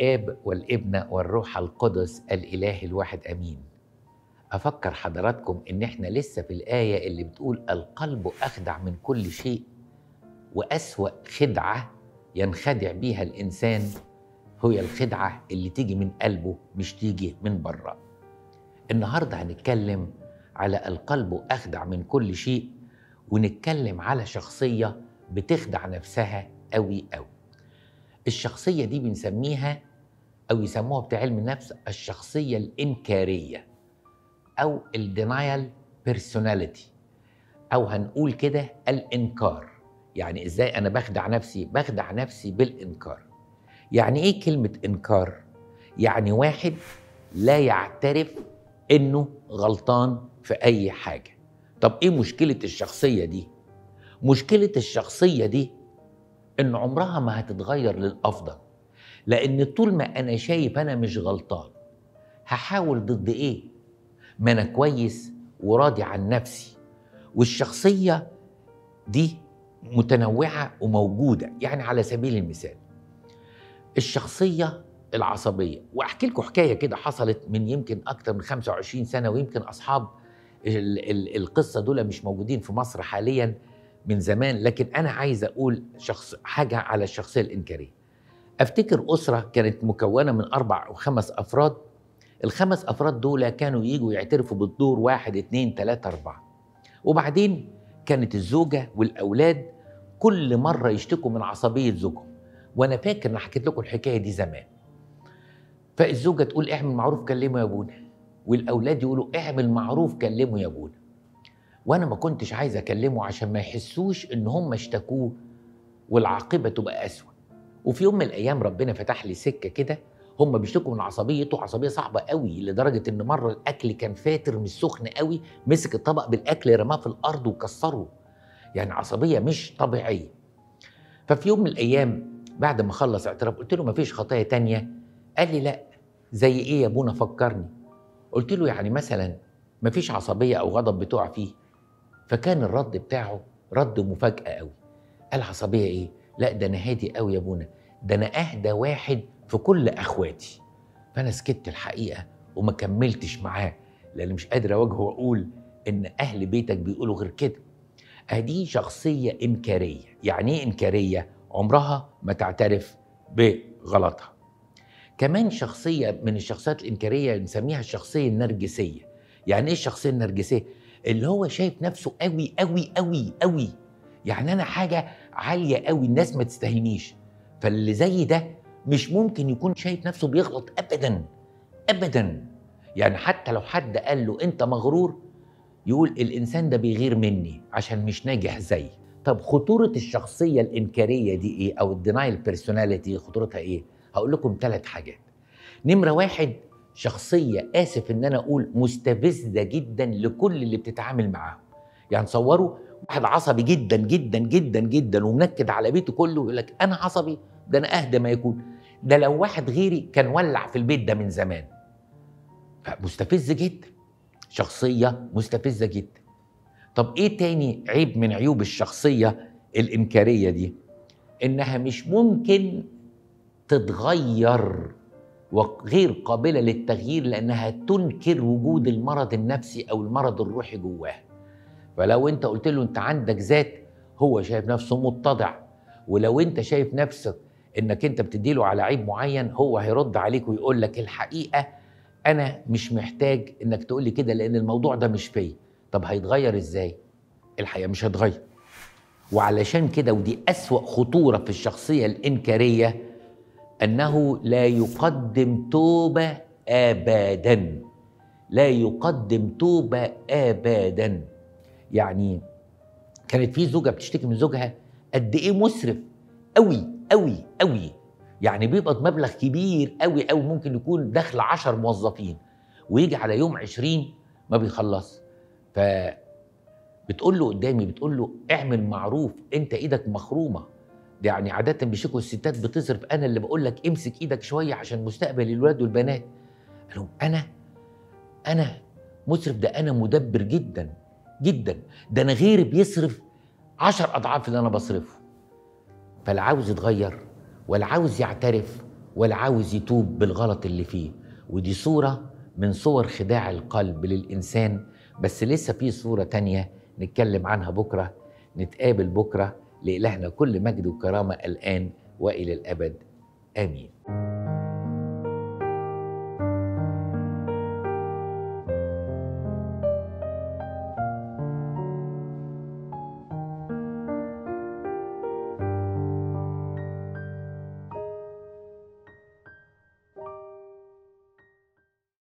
الاب والابن والروح القدس الاله الواحد امين افكر حضراتكم ان احنا لسه في الايه اللي بتقول القلب اخدع من كل شيء واسوا خدعه ينخدع بيها الانسان هي الخدعه اللي تيجي من قلبه مش تيجي من بره النهارده هنتكلم على القلب اخدع من كل شيء ونتكلم على شخصيه بتخدع نفسها قوي قوي الشخصيه دي بنسميها او يسموها بتاع علم النفس الشخصيه الانكاريه او الدينايل بيرسوناليتي او هنقول كده الانكار يعني ازاي انا بخدع نفسي بخدع نفسي بالانكار يعني ايه كلمه انكار يعني واحد لا يعترف انه غلطان في اي حاجه طب ايه مشكله الشخصيه دي مشكله الشخصيه دي ان عمرها ما هتتغير للافضل لان طول ما انا شايف انا مش غلطان هحاول ضد ايه ما انا كويس وراضي عن نفسي والشخصيه دي متنوعه وموجوده يعني على سبيل المثال الشخصيه العصبيه واحكي لكم حكايه كده حصلت من يمكن اكتر من 25 سنه ويمكن اصحاب ال- ال- القصه دول مش موجودين في مصر حاليا من زمان لكن انا عايز اقول شخص حاجه على الشخصيه الانكاريه افتكر اسره كانت مكونه من اربع او خمس افراد الخمس افراد دول كانوا يجوا يعترفوا بالدور واحد اتنين تلاته اربعه وبعدين كانت الزوجه والاولاد كل مره يشتكوا من عصبيه زوجهم وانا فاكر ان حكيت لكم الحكايه دي زمان فالزوجه تقول اعمل معروف كلمه يا ابونا والاولاد يقولوا اعمل معروف كلمه يا ابونا وانا ما كنتش عايز اكلمه عشان ما يحسوش ان هم اشتكوه والعاقبه تبقى اسوء وفي يوم من الايام ربنا فتح لي سكه كده هم بيشتكوا من عصبيته عصبيه صعبه قوي لدرجه ان مره الاكل كان فاتر مش سخن قوي مسك الطبق بالاكل رماه في الارض وكسره يعني عصبيه مش طبيعيه ففي يوم من الايام بعد ما خلص اعتراف قلت له مفيش خطايا تانية قال لي لا زي ايه يا ابونا فكرني قلت له يعني مثلا مفيش عصبيه او غضب بتقع فيه فكان الرد بتاعه رد مفاجاه قوي قال عصبيه ايه لا ده انا هادي قوي يا ابونا ده انا اهدى واحد في كل اخواتي فانا سكت الحقيقه وما كملتش معاه لان مش قادر اواجهه واقول ان اهل بيتك بيقولوا غير كده ادي شخصيه انكاريه يعني ايه انكاريه عمرها ما تعترف بغلطها كمان شخصيه من الشخصيات الانكاريه نسميها الشخصيه النرجسيه يعني ايه الشخصيه النرجسيه اللي هو شايف نفسه قوي قوي قوي قوي يعني انا حاجه عاليه قوي الناس ما تستهينيش فاللي زي ده مش ممكن يكون شايف نفسه بيغلط ابدا ابدا يعني حتى لو حد قال له انت مغرور يقول الانسان ده بيغير مني عشان مش ناجح زيي طب خطوره الشخصيه الانكاريه دي ايه او الدينايل بيرسوناليتي خطورتها ايه هقول لكم ثلاث حاجات نمره واحد شخصيه اسف ان انا اقول مستفزه جدا لكل اللي بتتعامل معاهم يعني تصوروا واحد عصبي جدا جدا جدا جدا ومنكد على بيته كله يقول لك انا عصبي ده انا اهدى ما يكون ده لو واحد غيري كان ولع في البيت ده من زمان فمستفز جدا شخصيه مستفزه جدا طب ايه تاني عيب من عيوب الشخصيه الانكاريه دي انها مش ممكن تتغير وغير قابله للتغيير لانها تنكر وجود المرض النفسي او المرض الروحي جواها فلو انت قلت له انت عندك ذات هو شايف نفسه متضع ولو انت شايف نفسك انك انت بتديله على عيب معين هو هيرد عليك ويقول لك الحقيقه انا مش محتاج انك تقول لي كده لان الموضوع ده مش فيا طب هيتغير ازاي الحقيقه مش هيتغير وعلشان كده ودي اسوا خطوره في الشخصيه الانكاريه انه لا يقدم توبه ابدا لا يقدم توبه ابدا يعني كانت في زوجه بتشتكي من زوجها قد ايه مسرف قوي قوي قوي يعني بيقبض مبلغ كبير قوي قوي ممكن يكون دخل عشر موظفين ويجي على يوم عشرين ما بيخلص ف بتقول له قدامي بتقول له اعمل معروف انت ايدك مخرومه ده يعني عاده بيشكوا الستات بتصرف انا اللي بقول لك امسك ايدك شويه عشان مستقبل الولاد والبنات قال لهم انا انا مسرف ده انا مدبر جدا جدا ده انا غيري بيصرف عشر اضعاف اللي انا بصرفه فلا عاوز يتغير ولا عاوز يعترف ولا عاوز يتوب بالغلط اللي فيه ودي صورة من صور خداع القلب للإنسان بس لسه في صورة تانية نتكلم عنها بكرة نتقابل بكرة لإلهنا كل مجد وكرامة الآن وإلى الأبد آمين